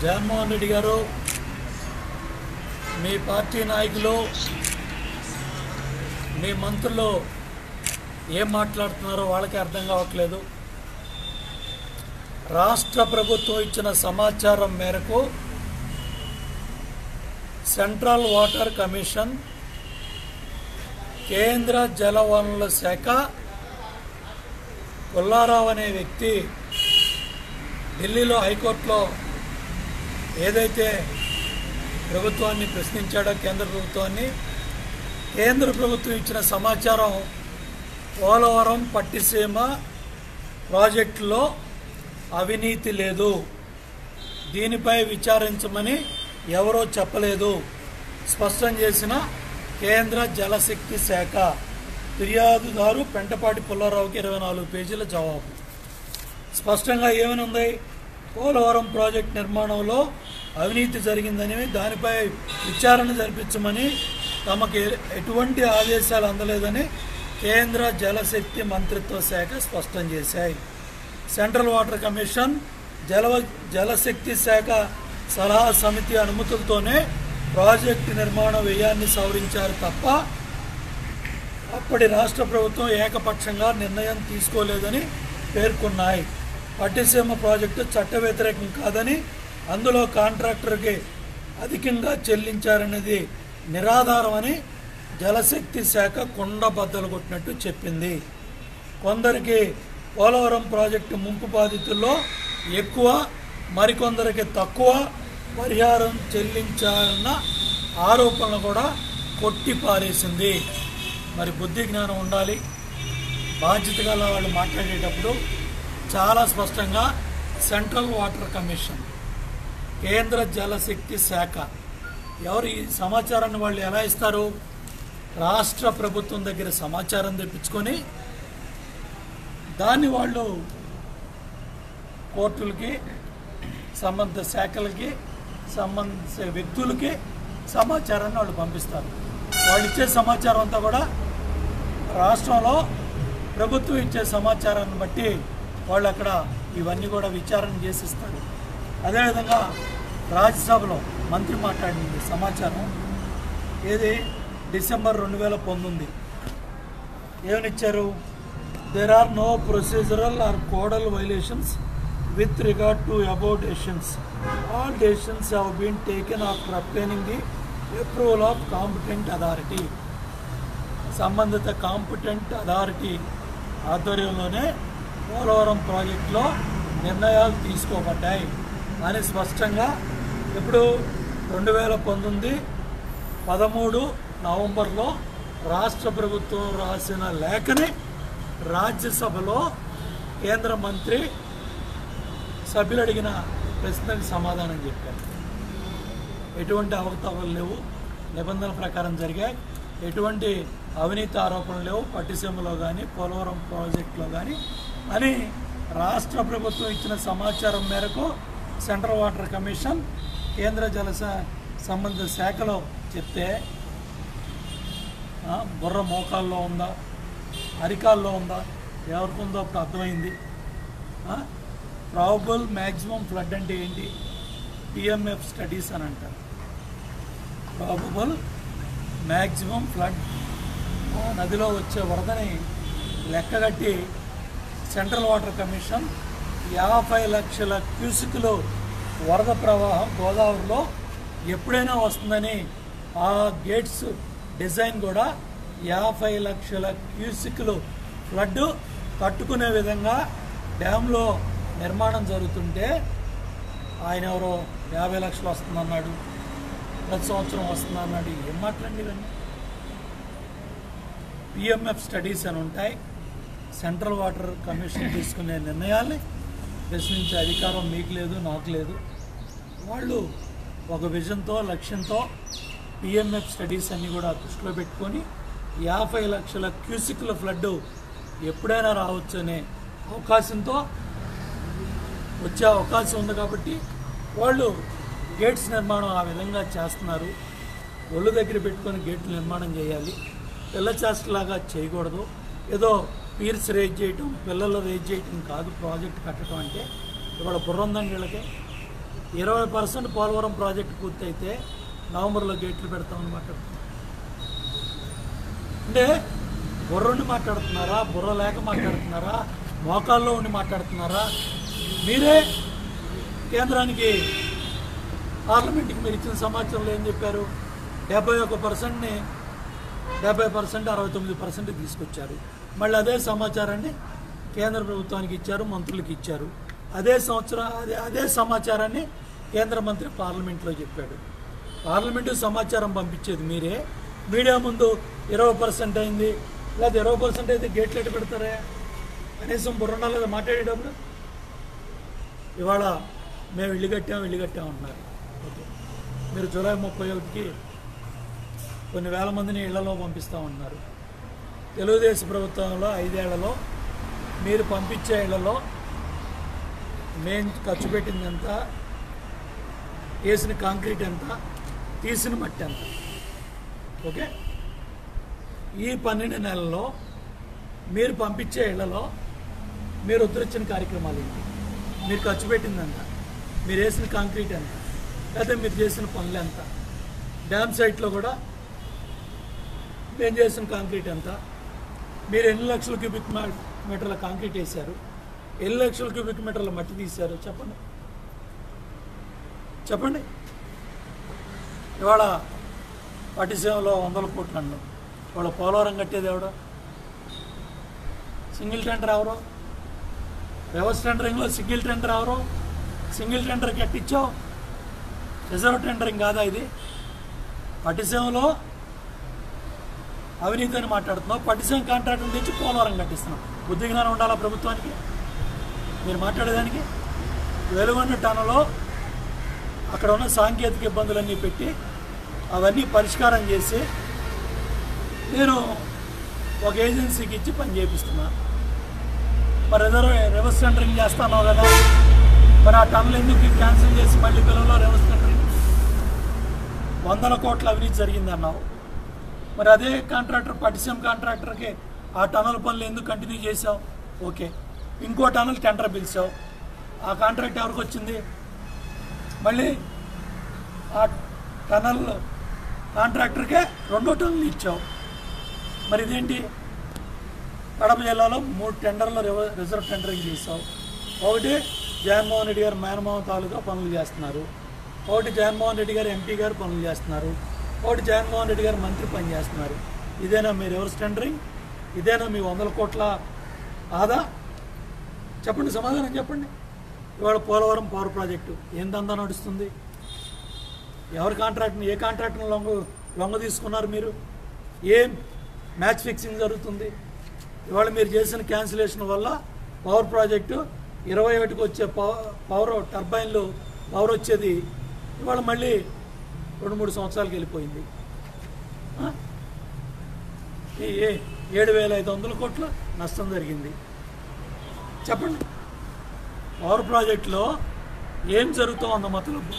జగన్మోహన్ రెడ్డి గారు మీ పార్టీ నాయకులు మీ మంత్రులు ఏం మాట్లాడుతున్నారో వాళ్ళకి అర్థం కావట్లేదు రాష్ట్ర ప్రభుత్వం ఇచ్చిన సమాచారం మేరకు సెంట్రల్ వాటర్ కమిషన్ కేంద్ర జలవనరుల శాఖ పుల్లారావు అనే వ్యక్తి ఢిల్లీలో హైకోర్టులో ఏదైతే ప్రభుత్వాన్ని ప్రశ్నించాడో కేంద్ర ప్రభుత్వాన్ని కేంద్ర ప్రభుత్వం ఇచ్చిన సమాచారం పోలవరం పట్టిసీమ ప్రాజెక్టులో అవినీతి లేదు దీనిపై విచారించమని ఎవరో చెప్పలేదు స్పష్టం చేసిన కేంద్ర జలశక్తి శాఖ ఫిర్యాదుదారు పెంటపాటి పుల్లారావుకి ఇరవై నాలుగు పేజీల జవాబు స్పష్టంగా ఏమని ఉంది పోలవరం ప్రాజెక్ట్ నిర్మాణంలో అవినీతి జరిగిందని దానిపై విచారణ జరిపించమని తమకు ఎ- ఎటువంటి ఆదేశాలు అందలేదని కేంద్ర జలశక్తి మంత్రిత్వ శాఖ స్పష్టం చేశాయి సెంట్రల్ వాటర్ కమిషన్ జల జలశక్తి శాఖ సలహా సమితి అనుమతులతోనే ప్రాజెక్టు నిర్మాణ వ్యయాన్ని సవరించారు తప్ప అప్పటి రాష్ట్ర ప్రభుత్వం ఏకపక్షంగా నిర్ణయం తీసుకోలేదని పేర్కొన్నాయి పట్టిసీమ ప్రాజెక్టు చట్ట వ్యతిరేకం కాదని అందులో కాంట్రాక్టర్కి అధికంగా చెల్లించారనేది నిరాధారమని జలశక్తి శాఖ కుండ బద్దలు కొట్టినట్టు చెప్పింది కొందరికి పోలవరం ప్రాజెక్టు ముంపు బాధితుల్లో ఎక్కువ మరికొందరికి తక్కువ పరిహారం చెల్లించాలన్న ఆరోపణలు కూడా కొట్టి పారేసింది మరి బుద్ధి జ్ఞానం ఉండాలి బాధ్యత గల వాళ్ళు మాట్లాడేటప్పుడు చాలా స్పష్టంగా సెంట్రల్ వాటర్ కమిషన్ కేంద్ర జలశక్తి శాఖ ఎవరు ఈ సమాచారాన్ని వాళ్ళు ఎలా ఇస్తారు రాష్ట్ర ప్రభుత్వం దగ్గర సమాచారం తెప్పించుకొని దాన్ని వాళ్ళు కోర్టులకి సంబంధిత శాఖలకి సంబంధించిన వ్యక్తులకి సమాచారాన్ని వాళ్ళు పంపిస్తారు వాళ్ళు ఇచ్చే సమాచారం అంతా కూడా రాష్ట్రంలో ప్రభుత్వం ఇచ్చే సమాచారాన్ని బట్టి వాళ్ళు అక్కడ ఇవన్నీ కూడా విచారణ చేసిస్తారు అదేవిధంగా రాజ్యసభలో మంత్రి మాట్లాడింది సమాచారం ఏది డిసెంబర్ రెండు వేల పంతొమ్మిది ఏమనిచ్చారు there are no procedural or codal violations with regard to about decisions all decisions have been taken after obtaining the approval of competent authority సంబంధిత కాంపిటెంట్ అథారిటీ ఆధ్వర్యంలోనే పోలవరం ప్రాజెక్టులో నిర్ణయాలు తీసుకోబడ్డాయి అని స్పష్టంగా ఇప్పుడు రెండు వేల పంతొమ్మిది పదమూడు నవంబర్లో రాష్ట్ర ప్రభుత్వం రాసిన లేఖని రాజ్యసభలో కేంద్ర మంత్రి సభ్యులు అడిగిన ప్రశ్నకు సమాధానం చెప్పారు ఎటువంటి అవకతవకలు లేవు నిబంధనల ప్రకారం జరిగాయి ఎటువంటి అవినీతి ఆరోపణలు లేవు పట్టిసీమలో కానీ పోలవరం ప్రాజెక్టులో కానీ అని రాష్ట్ర ప్రభుత్వం ఇచ్చిన సమాచారం మేరకు సెంట్రల్ వాటర్ కమిషన్ కేంద్ర జల స- సంబంధిత శాఖలో చెప్తే ఆ, బుర్ర మోకాల్లో ఉందా అరికాల్లో ఉందా ఎవరికి ఉందో అప్పుడు అర్థమైంది ప్రాబుల్ మ్యాక్సిమం ఫ్లడ్ అంటే ఏంటి పిఎంఎఫ్ స్టడీస్ అని అంటారు ప్రాబబుల్ మ్యాక్సిమం ఫ్లడ్ ఆ నదిలో వచ్చే వరదని లెక్కగట్టి సెంట్రల్ వాటర్ కమిషన్ యాభై లక్షల క్యూసిక్లు వరద ప్రవాహం గోదావరిలో ఎప్పుడైనా వస్తుందని ఆ గేట్స్ డిజైన్ కూడా యాభై లక్షల క్యూసిక్లు ఫ్లడ్ తట్టుకునే విధంగా డ్యాంలో నిర్మాణం జరుగుతుంటే ఆయన ఎవరో యాభై లక్షలు వస్తుందన్నాడు ప్రతి సంవత్సరం వస్తుందన్నాడు ఏం మాట్లాడండి ఇవన్నీ పిఎంఎఫ్ స్టడీస్ అని ఉంటాయి సెంట్రల్ వాటర్ కమిషన్ తీసుకునే నిర్ణయాల్ని ప్రశ్నించే అధికారం మీకు లేదు నాకు లేదు వాళ్ళు ఒక విజన్తో లక్ష్యంతో పిఎంఎఫ్ స్టడీస్ అన్నీ కూడా దృష్టిలో పెట్టుకొని యాభై లక్షల క్యూసిక్ల ఫ్లడ్ ఎప్పుడైనా రావచ్చు అనే అవకాశంతో వచ్చే అవకాశం ఉంది కాబట్టి వాళ్ళు గేట్స్ నిర్మాణం ఆ విధంగా చేస్తున్నారు ఒళ్ళు దగ్గర పెట్టుకొని గేట్లు నిర్మాణం చేయాలి పిల్ల చేష్టలాగా చేయకూడదు ఏదో పీర్స్ రేజ్ చేయటం పిల్లలు రేజ్ చేయటం కాదు ప్రాజెక్ట్ కట్టడం అంటే ఇవాళ బుర్ర ఉందండి వీళ్ళకి ఇరవై పర్సెంట్ పోలవరం ప్రాజెక్టు పూర్తయితే నవంబర్లో గేట్లు పెడతామని మాట్లాడుతున్నారు అంటే బుర్రుండి మాట్లాడుతున్నారా బుర్ర లేక మాట్లాడుతున్నారా మోకాల్లో ఉండి మాట్లాడుతున్నారా మీరే కేంద్రానికి పార్లమెంట్కి మీరు ఇచ్చిన సమాచారంలో ఏం చెప్పారు డెబ్బై ఒక పర్సెంట్ని డెబ్బై పర్సెంట్ అరవై తొమ్మిది పర్సెంట్ తీసుకొచ్చారు మళ్ళీ అదే సమాచారాన్ని కేంద్ర ప్రభుత్వానికి ఇచ్చారు మంత్రులకు ఇచ్చారు అదే సంవత్సరం అదే అదే సమాచారాన్ని కేంద్ర మంత్రి పార్లమెంట్లో చెప్పాడు పార్లమెంటు సమాచారం పంపించేది మీరే మీడియా ముందు ఇరవై పర్సెంట్ అయింది లేదా ఇరవై పర్సెంట్ అయితే గేట్లు ఎట్టు పెడతారా కనీసం బుర్రనా లేదా మాట్లాడేటప్పుడు ఇవాళ మేము ఇల్లు కట్టాం ఇల్లు కట్టాం అంటున్నారు ఓకే మీరు జూలై ముప్పై ఒకటికి కొన్ని వేల మందిని ఇళ్లలో పంపిస్తామన్నారు తెలుగుదేశం ప్రభుత్వంలో ఐదేళ్లలో మీరు పంపించే ఇళ్లలో మేము ఖర్చు పెట్టింది ఎంత వేసిన కాంక్రీట్ ఎంత తీసిన మట్టి ఎంత ఓకే ఈ పన్నెండు నెలల్లో మీరు పంపించే ఇళ్లలో మీరు ఉద్ధరించిన కార్యక్రమాలు ఏంటి మీరు ఖర్చు పెట్టింది ఎంత మీరు వేసిన కాంక్రీట్ ఎంత లేదా మీరు చేసిన పనులు ఎంత డ్యామ్ సైట్లో కూడా మేము చేసిన కాంక్రీట్ ఎంత మీరు ఎన్ని లక్షల క్యూబిక్ మా- మీటర్ల కాంక్రీట్ వేశారు ఎన్ని లక్షల క్యూబిక్ మీటర్ల మట్టి తీశారు చెప్పండి చెప్పండి ఇవాళ పట్టిసీమలో వందల కోట్లు అన్నాం ఇవాళ పోలవరం కట్టేది ఎవడో సింగిల్ టెండర్ ఎవరో రివర్స్ టెండరింగ్లో సింగిల్ టెండర్ ఎవరో సింగిల్ టెండర్ కట్టించావు రిజర్వ్ టెండరింగ్ కాదా ఇది పట్టిసీమలో అవినీతి అని మాట్లాడుతున్నావు పట్టిసీమ కాంట్రాక్టులు తెచ్చి పోలవరం కట్టిస్తున్నావు బుద్ధి జ్ఞానం ఉండాలా ప్రభుత్వానికి మీరు మాట్లాడేదానికి వెలుగొండ టన్నులో అక్కడ ఉన్న సాంకేతిక ఇబ్బందులన్నీ పెట్టి అవన్నీ పరిష్కారం చేసి నేను ఒక ఏజెన్సీకి ఇచ్చి పని చేపిస్తున్నా మరి రిజర్వ్ రివర్స్ టెండరింగ్ చేస్తాను కదా మరి ఆ టన్నులు ఎందుకు క్యాన్సిల్ చేసి మళ్ళీ పిల్లల్లో రివర్స్ టెండరింగ్ వందల కోట్ల అవినీతి జరిగింది అన్నావు మరి అదే కాంట్రాక్టర్ పటిసీఎం కాంట్రాక్టర్కి ఆ టనల్ పనులు ఎందుకు కంటిన్యూ చేసావు ఓకే ఇంకో టనల్ టెండర్ పిలిచావు ఆ కాంట్రాక్ట్ ఎవరికి వచ్చింది మళ్ళీ ఆ టనల్ కాంట్రాక్టర్కే రెండో టన్నులు ఇచ్చావు మరి ఇదేంటి కడప జిల్లాలో మూడు టెండర్లు రివ- రిజర్వ్ టెండరింగ్ చేసావు ఒకటి జగన్మోహన్ రెడ్డి గారు మేనమామ తాలూకా పనులు చేస్తున్నారు ఒకటి జగన్మోహన్ రెడ్డి గారు ఎంపీ గారు పనులు చేస్తున్నారు ఒకటి జగన్మోహన్ రెడ్డి గారు మంత్రి పని చేస్తున్నారు ఇదేనా మీ రివర్స్ టెండరింగ్ ఇదేనా మీ వందల కోట్ల ఆదా చెప్పండి సమాధానం చెప్పండి ఇవాళ పోలవరం పవర్ ప్రాజెక్టు ఏం దందా నడుస్తుంది ఎవరి కాంట్రాక్ట్ని ఏ కాంట్రాక్ట్ని లొంగ లొంగ తీసుకున్నారు మీరు ఏం మ్యాచ్ ఫిక్సింగ్ జరుగుతుంది ఇవాళ మీరు చేసిన క్యాన్సిలేషన్ వల్ల పవర్ ప్రాజెక్టు ఇరవై ఒకటికి వచ్చే పవర్ పవర్ టర్బైన్లు పవర్ వచ్చేది ఇవాళ మళ్ళీ రెండు మూడు సంవత్సరాలకి వెళ్ళిపోయింది ఆ? ఈ ఏ- ఏడు వేల ఐదు వందల కోట్ల నష్టం జరిగింది చెప్పండి పవర్ ప్రాజెక్టులో ఏం జరుగుతూ ఉంది మతలబు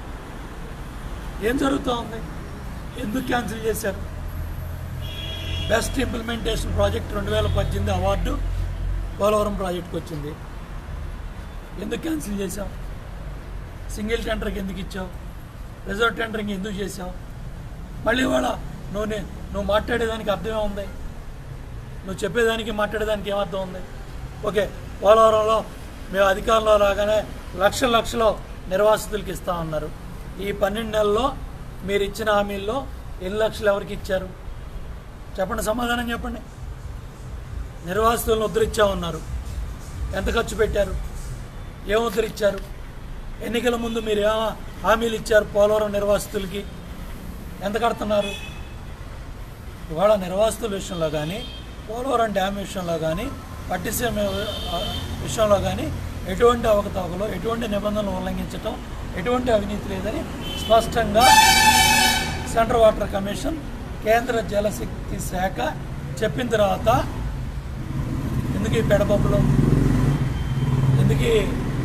ఏం జరుగుతూ ఉంది ఎందుకు క్యాన్సిల్ చేశారు బెస్ట్ ఇంప్లిమెంటేషన్ ప్రాజెక్ట్ రెండు వేల పద్దెనిమిది అవార్డు పోలవరం ప్రాజెక్ట్కి వచ్చింది ఎందుకు క్యాన్సిల్ చేశావు సింగిల్ టెండర్కి ఎందుకు ఇచ్చావు రిజర్వ్ టెండరింగ్ ఎందుకు చేసావు మళ్ళీ ఇవాళ నువ్వు నే- నువ్వు మాట్లాడేదానికి అర్థమే ఉంది నువ్వు చెప్పేదానికి మాట్లాడేదానికి ఏమర్థం ఉంది ఓకే పోలవరంలో మేము అధికారంలో రాగానే లక్షల లక్షలు నిర్వాసితులకి ఇస్తామన్నారు ఈ పన్నెండు నెలల్లో మీరు ఇచ్చిన హామీల్లో ఎన్ని లక్షలు ఎవరికి ఇచ్చారు చెప్పండి సమాధానం చెప్పండి నిర్వాసితులను ఉద్ధరించామన్నారు ఎంత ఖర్చు పెట్టారు ఏం ఉద్ధరించారు ఎన్నికల ముందు మీరు ఏం హామీలు ఇచ్చారు పోలవరం నిర్వాసితులకి ఎంత కడుతున్నారు ఇవాళ నిర్వాసితుల విషయంలో కానీ పోలవరం డ్యామ్ విషయంలో కానీ పట్టిసీమ విషయంలో కానీ ఎటువంటి అవకతవకలు ఎటువంటి నిబంధనలు ఉల్లంఘించటం ఎటువంటి అవినీతి లేదని స్పష్టంగా సెంట్రల్ వాటర్ కమిషన్ కేంద్ర జలశక్తి శాఖ చెప్పిన తర్వాత ఎందుకు ఈ పెడబొబ్బలు ఎందుకు ఈ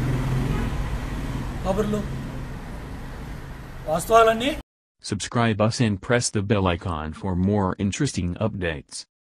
కబుర్లు వాస్తవాలన్నీ Subscribe us and press the bell icon for more interesting updates.